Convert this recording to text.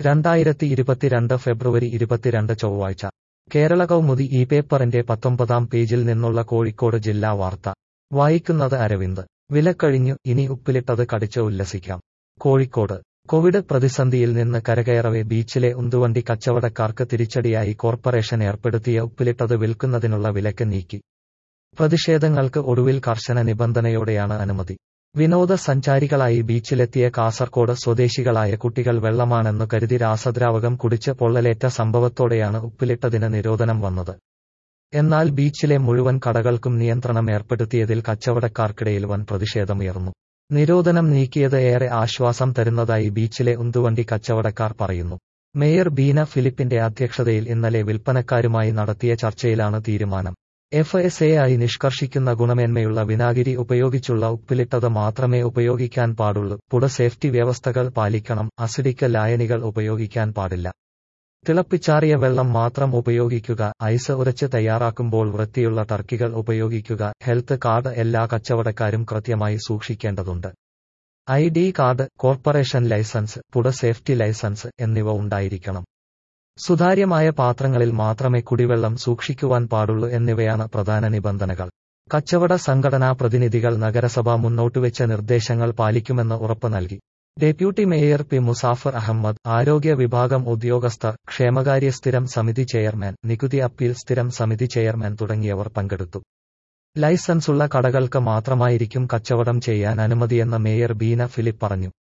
രണ്ടായിരത്തി ഇരുപത്തിരണ്ട് ഫെബ്രുവരി ഇരുപത്തിരണ്ട് ചൊവ്വാഴ്ച കേരള കൗമുദി ഈ പേപ്പറിന്റെ പത്തൊമ്പതാം പേജിൽ നിന്നുള്ള കോഴിക്കോട് ജില്ലാ വാർത്ത വായിക്കുന്നത് അരവിന്ദ് വിലക്കഴിഞ്ഞു ഇനി ഉപ്പിലിട്ടത് കടിച്ച് ഉല്ലസിക്കാം കോഴിക്കോട് കോവിഡ് പ്രതിസന്ധിയിൽ നിന്ന് കരകയറവെ ബീച്ചിലെ ഉന്തുവണ്ടി കച്ചവടക്കാർക്ക് തിരിച്ചടിയായി കോർപ്പറേഷൻ ഏർപ്പെടുത്തിയ ഉപ്പിലിട്ടത് വിൽക്കുന്നതിനുള്ള വിലക്ക് നീക്കി പ്രതിഷേധങ്ങൾക്ക് ഒടുവിൽ കർശന നിബന്ധനയോടെയാണ് അനുമതി വിനോദസഞ്ചാരികളായി ബീച്ചിലെത്തിയ കാസർകോട് സ്വദേശികളായ കുട്ടികൾ വെള്ളമാണെന്നു കരുതി രാസദ്രാവകം കുടിച്ച് പൊള്ളലേറ്റ സംഭവത്തോടെയാണ് ഉപ്പിലിട്ടതിന് നിരോധനം വന്നത് എന്നാൽ ബീച്ചിലെ മുഴുവൻ കടകൾക്കും നിയന്ത്രണം ഏർപ്പെടുത്തിയതിൽ കച്ചവടക്കാർക്കിടയിൽ വൻ പ്രതിഷേധമുയർന്നു നിരോധനം നീക്കിയത് ഏറെ ആശ്വാസം തരുന്നതായി ബീച്ചിലെ ഉന്തുവണ്ടി കച്ചവടക്കാർ പറയുന്നു മേയർ ബീന ഫിലിപ്പിന്റെ അധ്യക്ഷതയിൽ ഇന്നലെ വിൽപ്പനക്കാരുമായി നടത്തിയ ചർച്ചയിലാണ് തീരുമാനം എഫ് എസ് എ ആയി നിഷ്കർഷിക്കുന്ന ഗുണമേന്മയുള്ള വിനാഗിരി ഉപയോഗിച്ചുള്ള ഉപ്പിലിട്ടത് മാത്രമേ ഉപയോഗിക്കാൻ പാടുള്ളൂ പുട സേഫ്റ്റി വ്യവസ്ഥകൾ പാലിക്കണം അസിഡിക്ക ലായനികൾ ഉപയോഗിക്കാൻ പാടില്ല തിളപ്പിച്ചാറിയ വെള്ളം മാത്രം ഉപയോഗിക്കുക ഐസ് ഉരച്ച് തയ്യാറാക്കുമ്പോൾ വൃത്തിയുള്ള ടർക്കികൾ ഉപയോഗിക്കുക ഹെൽത്ത് കാർഡ് എല്ലാ കച്ചവടക്കാരും കൃത്യമായി സൂക്ഷിക്കേണ്ടതുണ്ട് I D card corporation licence പുട സേഫ്റ്റി ലൈസൻസ് എന്നിവ ഉണ്ടായിരിക്കണം സുതാര്യമായ പാത്രങ്ങളിൽ മാത്രമേ കുടിവെള്ളം സൂക്ഷിക്കുവാൻ പാടുള്ളൂ എന്നിവയാണ് പ്രധാന നിബന്ധനകൾ കച്ചവട സംഘടനാ പ്രതിനിധികൾ നഗരസഭ മുന്നോട്ടുവെച്ച നിർദ്ദേശങ്ങൾ പാലിക്കുമെന്ന് ഉറപ്പ് നൽകി deputy mayor P Musafar Ahammed ആരോഗ്യ വിഭാഗം ഉദ്യോഗസ്ഥർ ക്ഷേമകാര്യ സ്ഥിരം സമിതി ചെയർമാൻ നികുതി അപ്പീൽ സ്ഥിരം സമിതി ചെയർമാൻ തുടങ്ങിയവർ പങ്കെടുത്തു ലൈസൻസുള്ള കടകൾക്ക് മാത്രമായിരിക്കും കച്ചവടം ചെയ്യാൻ അനുമതിയെന്ന് മേയർ ബീന ഫിലിപ്പ് പറഞ്ഞു